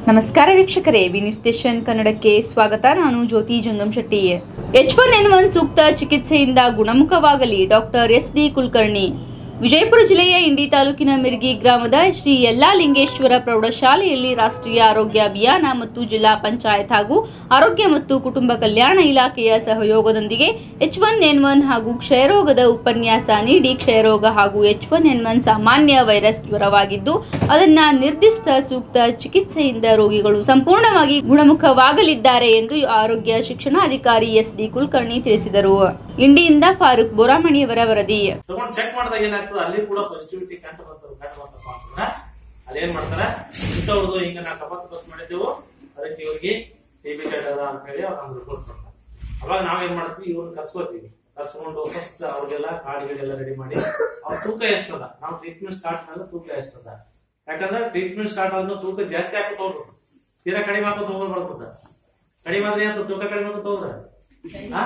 ನಮಸ್ಕಾರ ವೀಕ್ಷಕರೇ V news station ಕನ್ನಡಕ್ಕೆ ಸ್ವಾಗತ ನಾನು Jyoti Jangam Shetty H one N one ಸೂಕ್ತ ಚಿಕಿತ್ಸೆಯಿಂದ ಗುಣಮುಖವಾಗಲಿ doctor S D Kulkarni Vijayapura ಜಿಲ್ಲೆಯ ಇಂಡಿ ತಾಲೂಕಿನ ಮಿರ್ಗಿ ಗ್ರಾಮದ ಶ್ರೀ ಯಲ್ಲಾ ಲಿಂಗೇಶ್ವರ ಪ್ರೌಢಶಾಲೆಯಲ್ಲಿ ರಾಷ್ಟ್ರೀಯ ಆರೋಗ್ಯ ಅಭಿಯಾನ ಮತ್ತು ಜಿಲ್ಲಾ ಪಂಚಾಯತ್ ಹಾಗೂ ಆರೋಗ್ಯ ಮತ್ತು ಕುಟುಂಬ ಕಲ್ಯಾಣ ಇಲಾಖೆಯ ಸಹಯೋಗದೊಂದಿಗೆ ಎಚ್ ಒನ್ ಎನ್ ಒನ್ ಹಾಗೂ ಕ್ಷಯರೋಗದ ಉಪನ್ಯಾಸ ನೀಡಿ ಕ್ಷಯರೋಗ ಹಾಗೂ ಎಚ್ ಒನ್ ಎನ್ ಒನ್ ಸಾಮಾನ್ಯ ವೈರಸ್ ಜ್ವರವಾಗಿದ್ದು ಅದನ್ನ ನಿರ್ದಿಷ್ಟ ಸೂಕ್ತ ಚಿಕಿತ್ಸೆಯಿಂದ ರೋಗಿಗಳು ಸಂಪೂರ್ಣವಾಗಿ ಗುಣಮುಖವಾಗಲಿದ್ದಾರೆ ಎಂದು ಆರೋಗ್ಯ ಶಿಕ್ಷಣಾಧಿಕಾರಿ ಎಸ್ ಡಿ ಕುಲಕರ್ಣಿ ತಿಳಿಸಿದರು ಇಂಡಿಯಿಂದ ಫಾರೂಕ್ ಬೋರಾಮಣಿಯವರ ವರದಿ ತಗೊಂಡ್ ಚೆಕ್ ಮಾಡಿದಾಗ ಏನಾಗ್ತದೆ ಅಲ್ಲಿ ಕೂಡ ಪಾಸಿಟಿವಿಟಿ ಕಂಡು ಬರ್ತದೆ ಕಂಡು ಬಂತಪ್ಪ ಅಂತಂದ್ರ ಅಲ್ಲಿ ಏನ್ ಮಾಡ್ತಾರ ಇಂಥವ್ರದ್ದು ಹಿಂಗ ನಾ ಕಪಾತ್ ಬಸ್ ಮಾಡಿದ್ದೆವು ಅದಕ್ಕೆ ಇವ್ರಿಗೆ ಟಿಬಿ ಕಾರ್ಡ್ ಅದ ಅಂತ ಹೇಳಿ ಅವ್ರ ನಮ್ಗೆ ರಿಪೋರ್ಟ್ ಕೊಡ್ತಾರೆ ಅವಾಗ ನಾವ್ ಏನ್ ಮಾಡ್ತೀವಿ ಇವ್ರನ್ನ ಕರ್ಸ್ಕೊತೀವಿ ಕರ್ಸ್ಕೊಂಡು ಫಸ್ಟ್ ಅವ್ರಿಗೆಲ್ಲ ಕಾರ್ಡ್ಗಳೆಲ್ಲ ರೆಡಿ ಮಾಡಿ ಅವ್ರ ತೂಕ ಎಷ್ಟದ ನಾವು ಟ್ರೀಟ್ಮೆಂಟ್ ಸ್ಟಾರ್ಟ್ ಮಾಡಿದ್ರೆ ತೂಕ ಎಷ್ಟದ ಯಾಕಂದ್ರೆ ಟ್ರೀಟ್ಮೆಂಟ್ ಸ್ಟಾರ್ಟ್ ಆದ್ಮೇಲೆ ತೂಕ ಜಾಸ್ತಿ ಹಾಕೋತ ಹೋಗ್ಬೇಕು ತೀರಾ ಕಡಿಮೆ ಹಾಕೋತ ಹೋಗ್ಬೋದು ಬರ್ತದ ಕಡಿಮೆ ಆದ್ರೆ ಏನಾಗ್ತದೆ ತೂಕ ಕಡಿಮೆ ಹಾಕೋತ ಹೋದ್ರೆ ಹಾ?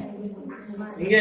ಹಿಂಗೆ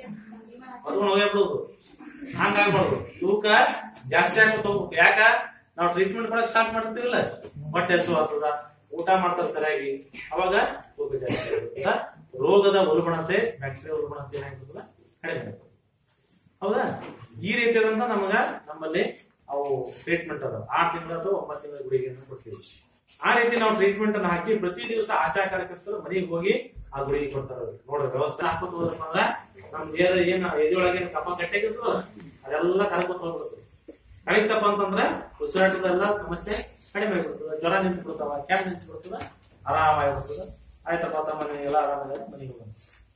ಅದನ್ನ ಹೋಗ್ಬಿಡುದು ಹಂಗಾಗ್ಬಾರ್ದು ತೂಕ ಜಾಸ್ತಿ ಆಗ್ಬಿಟ್ಟು ಹೋಗ್ಬೇಕು ಯಾಕ ನಾವು ಟ್ರೀಟ್ಮೆಂಟ್ ಮಾಡಕ್ ಸ್ಟಾರ್ಟ್ ಮಾಡ್ತೀವಿಲ್ಲ ಹೊಟ್ಟೆ ಹಸು ಆಗ್ತದ ಊಟ ಮಾಡ್ತಾರೆ ಸರಿಯಾಗಿ ಅವಾಗ ತೂಕ ಜಾಸ್ತಿ ಆಗುತ್ತೆ ರೋಗದ ಉಲ್ಬಣತೆ ಬ್ಯಾಕ್ಟೀರಿಯಾ ಉಲ್ಬಣತೆ ಏನಾಗ್ತದ ಕಡಿಮೆ ಆಗ್ತದೆ ಹೌದಾ ಈ ರೀತಿಯಾದಂತ ನಮಗ ನಮ್ಮಲ್ಲಿ ಅವು ಟ್ರೀಟ್ಮೆಂಟ್ ಅದಾವ ಆರು ತಿಂಗಳ ಅಥವಾ ಒಂಬತ್ತು ತಿಂಗಳ ಗುಳಿಗೆಯನ್ನು ಕೊಡ್ತೀವಿ ಆ ರೀತಿ ನಾವು ಟ್ರೀಟ್ಮೆಂಟ್ ಅನ್ನ ಹಾಕಿ ಪ್ರತಿ ದಿವಸ ಆಶಾ ಕಾರ್ಯಕರ್ತರು ಮನೆಗೆ ಹೋಗಿ ಆ ಗುಳಿಗೆ ಕೊಡ್ತಾರ ಅವ್ರಿಗೆ. ನೋಡ್ರಿ ವ್ಯವಸ್ಥೆ ಹಾಕೋತ ಹೋದ್ರಪ್ಪ ಅಂದ್ರ ನಮ್ ದೇಹ ಏನ್ ಎದೆಯೊಳಗೆ ಏನ್ ಕಫ ಗಟ್ಟಿಗಿರ್ತದ ಅದೆಲ್ಲ ಕರ್ಕೊತ ಹೋಗ್ಬಿಡುತ್ತೆ ಕಳಿತಪ್ಪ ಅಂತಂದ್ರ ಉಸಿರಾಟದೆಲ್ಲ ಸಮಸ್ಯೆ ಕಡಿಮೆ ಆಗಿಬಿಡ್ತದ ಜ್ವರ ನಿಂತು ಬಿಡ್ತಾವ ಕ್ಯಾಪ್ ನಿಂತು ಬಿಡ್ತದ ಆರಾಮಾಗಿಬಿಡ್ತದ ಆಯ್ತಪ್ಪ ತಮ್ಮ ಎಲ್ಲ ಆರಾಮಾಗಿ ಮನೆಗೆ ಹೋಗೋಣ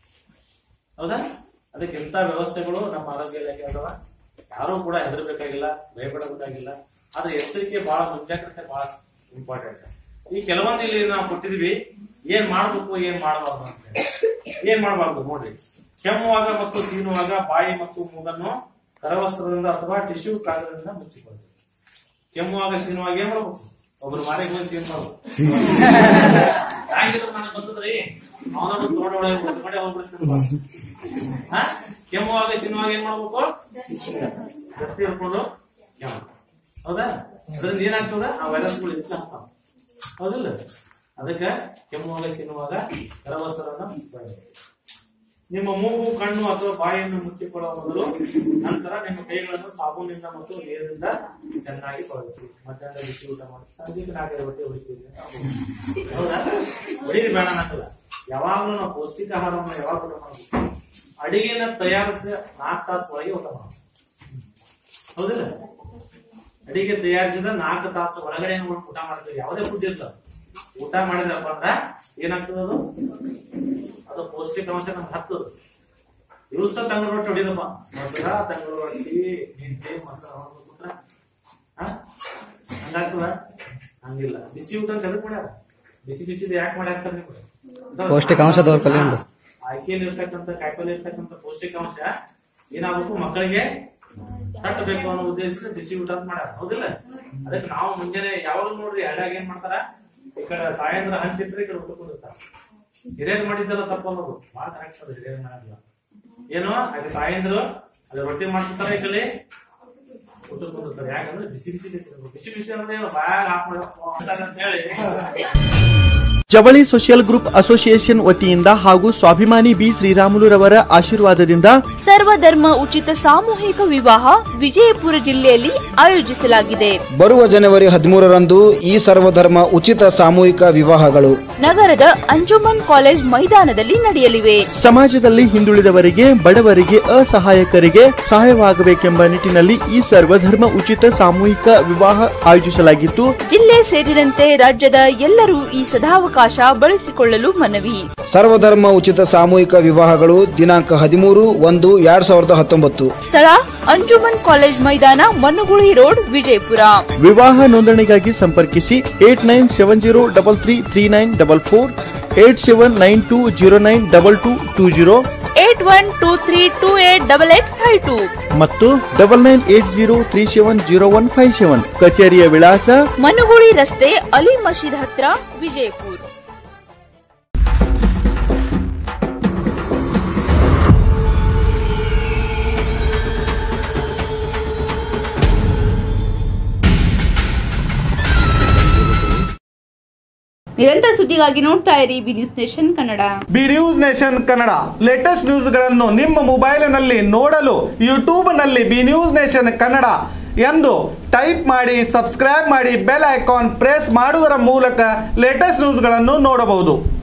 ಹೌದಾ ಅದಕ್ಕೆ ಇಂಥ ವ್ಯವಸ್ಥೆಗಳು ನಮ್ಮ ಆರೋಗ್ಯ ಇಲಾಖೆ ಅದಾವ ಯಾರು ಕೂಡ ಹೆದರ್ಬೇಕಾಗಿಲ್ಲ ಭಯಪಡಬೇಕಾಗಿಲ್ಲ ಆದ್ರೆ ಎಚ್ಚರಿಕೆ ಬಹಳ ಮುಂಜಾಗ್ರತೆ ಬಹಳ ಇಂಪಾರ್ಟೆಂಟ್ ಈ ಕೆಲವೊಂದು ಇಲ್ಲಿ ನಾವು ಕೊಟ್ಟಿದ್ವಿ ಏನ್ ಮಾಡ್ಬೇಕು ಏನ್ ಮಾಡಬಾರ್ದು ಅಂತ ಹೇಳಿ. ಏನ್ ಮಾಡಬಾರ್ದು ನೋಡ್ರಿ ಕೆಮ್ಮುವಾಗ ಮತ್ತು ಸೀನುವಾಗ ಬಾಯಿ ಮತ್ತು ಮೂಗನ್ನು ಕರವಸ್ತ್ರದಿಂದ ಅಥವಾ ಟಿಶ್ಯೂ ಕಾಗದದಿಂದ ಮುಚ್ಚಿಕೊಳ್ಳಿ ಕೆಮ್ಮುವಾಗ ಸೀನುವಾಗ ಏನ್ ಮಾಡ್ಬೇಕು ಒಬ್ರು ಮಾರಿಗೆ ಹೋಗಿ ಸೀನ್ ಮಾಡ್ಬೇಕು ಹ್ಯಾಂಗಿದ್ರು ನನಗೆ ಗೊತ್ತದ್ರಿ ಅವನನ್ನು ತೋಟೊಳಗೆ ಹೊರಗಡೆ ಹೋಗ್ಬಿಡ್ತೀನಿ ಹಾ ಕೆಮ್ಮುವಾಗ ಸಿನಿಮಾಗ ಏನ್ ಮಾಡ್ಬೇಕು ಗಟ್ಟಿ ಹಿಡ್ಕೊಂಡು ಕೆಮ್ಮು ಹೌದಾ ಅದರಿಂದ ಏನಾಗ್ತದ ಆ ವೈರಸ್ಗಳು ಹೆಚ್ಚು ಆಗ್ತಾವ ಹೌದಿಲ್ಲ ಅದಕ್ಕೆ ಕೆಮ್ಮುವಾಗ ಸಿನುವಾಗ ಕರವಸ್ತ್ರನ ಬಳಸಿ. ನಿಮ್ಮ ಮೂಗು ಕಣ್ಣು ಅಥವಾ ಬಾಯಿಯನ್ನು ಮುಚ್ಚಿಕೊಳ್ಳುವ ಮೊದಲು ನಂತರ ನಿಮ್ಮ ಕೈಗಳನ್ನು ಸಾಬೂನಿಂದ ಮತ್ತು ನೀರಿನಿಂದ ಚೆನ್ನಾಗಿ ತೊಳೆದು ಮಧ್ಯಾಹ್ನ ಬಿಸಿ ಊಟ ಮಾಡಿ ಸಂಜೆಗೆ ನಾಲ್ಕೈದು ಬಟ್ಟೆ ಹೊಡಿತೀವಿ ಅಂತ ಅನ್ಬೋದು. ಹೌದಾ ಹೊಡೀರಿ ಬೇಡ ಅನ್ನಕ್ಕಲ್ಲ ಯಾವಾಗ್ಲೂ ನಾವು ಪೌಷ್ಟಿಕ ಆಹಾರವನ್ನು ಯಾವಾಗ ಊಟ ಮಾಡಬೇಕು ಅಡಿಗೆನ ತಯಾರಿಸಿ ನಾಲ್ಕು ತಾಸು ಒಳಗೆ ಊಟ ಮಾಡಬೇಕು ಹೌದಿಲ್ಲ ಅಡಿಗೆ ತಯಾರಿಸಿದ ನಾಲ್ಕು ತಾಸು ಒಳಗಡೆ ಊಟ ಮಾಡ್ತೀವಿ ಯಾವುದೇ ಫುಡ್ ಇರ್ತದೆ ಊಟ ಮಾಡಿದ್ರಪ್ಪ ಅಂದ್ರ ಏನಾಗ್ತದ ಅದು ಅದು ಪೌಷ್ಟಿಕಾಂಶ ನಮ್ಗೆ ಹತ್ತದ ದಿವಸ ತಂಗಳು ರೊಟ್ಟಿ ಹೊಡಿದಪ್ಪ ಮೊಸರ ತಂಗಳು ರೊಟ್ಟಿ ನಿಂಟೆ ಮೊಸರ ಹೊಡೆದು ಕೂತ್ರ ಹಾ ಹಂಗಾಗ್ತದ ಹಂಗಿಲ್ಲ ಬಿಸಿ ಊಟ ಅಂತ ಎದಕ್ ಮಾಡ್ಯಾರ ಬಿಸಿ ಬಿಸಿದು ಯಾಕೆ ಮಾಡ್ಯಾಕ್ತಾರ ನೀವು ಪೌಷ್ಟಿಕಾಂಶ ದೊರಕಲೆಂದು. ಆಯ್ಕೆಯಲ್ಲಿ ಇರ್ತಕ್ಕಂಥ ಕಾಯಿಪಲ್ಲೆ ಇರ್ತಕ್ಕಂಥ ಪೌಷ್ಟಿಕಾಂಶ ಏನಾಗಬೇಕು ಮಕ್ಕಳಿಗೆ ತಟ್ಟಬೇಕು ಅನ್ನೋ ಉದ್ದೇಶದಿಂದ ಬಿಸಿ ಊಟ ಅಂತ ಮಾಡ್ಯಾರ ಹೌದಿಲ್ಲ ಅದಕ್ಕೆ ನಾವು ಮುಂಜಾನೆ ಯಾವಾಗಲೂ ನೋಡ್ರಿ ಹಳ್ಳ್ಯಾಗ ಏನ್ ಮಾಡ್ತಾರ ಈ ಕಡೆ ಸಾಯಂದ್ರ ಹಂಚಿಟ್ರೆ ಈ ಕಡೆ ಊಟ ಕುಂದಿರ್ತಾರ ಹಿರಿಯರ್ ಮಾಡಿದ್ದಲ್ಲ ತಪ್ಪ ಅನ್ನೋದು ಬಹಳ ಕರೆಕ್ಟ್ ಅದ ಹಿರಿಯರ್ ಮಾಡಿಲ್ಲ ಏನು ಅಲ್ಲಿ ಸಾಯಂದ್ರ ಅಲ್ಲಿ ರೊಟ್ಟಿ ಮಾಡ್ತಿರ್ತಾರ ಈ ಕಡೆ ಊಟ ಕುಂದಿರ್ತಾರೆ ಯಾಕಂದ್ರೆ ಬಿಸಿ ಬಿಸಿ ತಿನ್ಬೇಕು. ಬಿಸಿ ಬಿಸಿ ಅಂದ್ರೆ ಏನು ಬಾಯಾಗ ಹಾಕೊಂಡು ಅಂತ ಹೇಳಿ ಜವಳಿ ಸೋಷಿಯಲ್ ಗ್ರೂಪ್ ಅಸೋಸಿಯೇಷನ್ ವತಿಯಿಂದ ಹಾಗೂ ಸ್ವಾಭಿಮಾನಿ ಬಿ ಶ್ರೀರಾಮುಲುರವರ ಆಶೀರ್ವಾದದಿಂದ ಸರ್ವಧರ್ಮ ಉಚಿತ ಸಾಮೂಹಿಕ ವಿವಾಹ ವಿಜಯಪುರ ಜಿಲ್ಲೆಯಲ್ಲಿ ಆಯೋಜಿಸಲಾಗಿದೆ ಬರುವ ಜನವರಿ ಹದಿಮೂರರಂದು ಈ ಸರ್ವಧರ್ಮ ಉಚಿತ ಸಾಮೂಹಿಕ ವಿವಾಹಗಳು ನಗರದ ಅಂಜುಮನ್ ಕಾಲೇಜ್ ಮೈದಾನದಲ್ಲಿ ನಡೆಯಲಿವೆ ಸಮಾಜದಲ್ಲಿ ಹಿಂದುಳಿದವರಿಗೆ ಬಡವರಿಗೆ ಅಸಹಾಯಕರಿಗೆ ಸಹಾಯವಾಗಬೇಕೆಂಬ ನಿಟ್ಟಿನಲ್ಲಿ ಈ ಸರ್ವಧರ್ಮ ಉಚಿತ ಸಾಮೂಹಿಕ ವಿವಾಹ ಆಯೋಜಿಸಲಾಗಿತ್ತು ಜಿಲ್ಲೆ ಸೇರಿದಂತೆ ರಾಜ್ಯದ ಎಲ್ಲರೂ ಈ ಸದಾವಕಾಶ ಬಳಸಿಕೊಳ್ಳಲು ಮನವಿ ಸರ್ವಧರ್ಮ ಉಚಿತ ಸಾಮೂಹಿಕ ವಿವಾಹಗಳು ದಿನಾಂಕ ಹದಿಮೂರು ಒಂದು ಎರಡ್ ಸಾವಿರದ ಹತ್ತೊಂಬತ್ತು ಸ್ಥಳ ಅಂಜುಮನ್ ಕಾಲೇಜ್ ಮೈದಾನ ಮನ್ನುಗುಳಿ ರೋಡ್ ವಿಜಯಪುರ ವಿವಾಹ ನೋಂದಣಿಗಾಗಿ ಸಂಪರ್ಕಿಸಿ eight nine seven zero double three three nine double four eight seven nine two zero nine double two two zero eight one two three two eight double eight five two ಮತ್ತು double nine eight zero three seven zero one five seven ಕಚೇರಿಯ ವಿಳಾಸ ಮನುಗುಳಿ ರಸ್ತೆ ಅಲಿ ಮಸೀದ್ ಹತ್ರ ವಿಜಯಪುರ ನಿರಂತರ ಸುದ್ದಿಗಾಗಿ ನೋಡ್ತಾ ಇರಿ B news nation Kannada B news nation Kannada latest ನ್ಯೂಸ್ಗಳನ್ನು ನಿಮ್ಮ ಮೊಬೈಲಿನಲ್ಲಿ ನೋಡಲು ಯೂಟ್ಯೂಬ್ನಲ್ಲಿ ಬಿ ನ್ಯೂಸ್ ನೇಷನ್ ಕನ್ನಡ ಎಂದು ಟೈಪ್ ಮಾಡಿ ಸಬ್ಸ್ಕ್ರೈಬ್ ಮಾಡಿ ಬೆಲ್ ಐಕಾನ್ ಪ್ರೆಸ್ ಮಾಡುವುದರ ಮೂಲಕ ಲೇಟೆಸ್ಟ್ ನ್ಯೂಸ್ಗಳನ್ನು ನೋಡಬಹುದು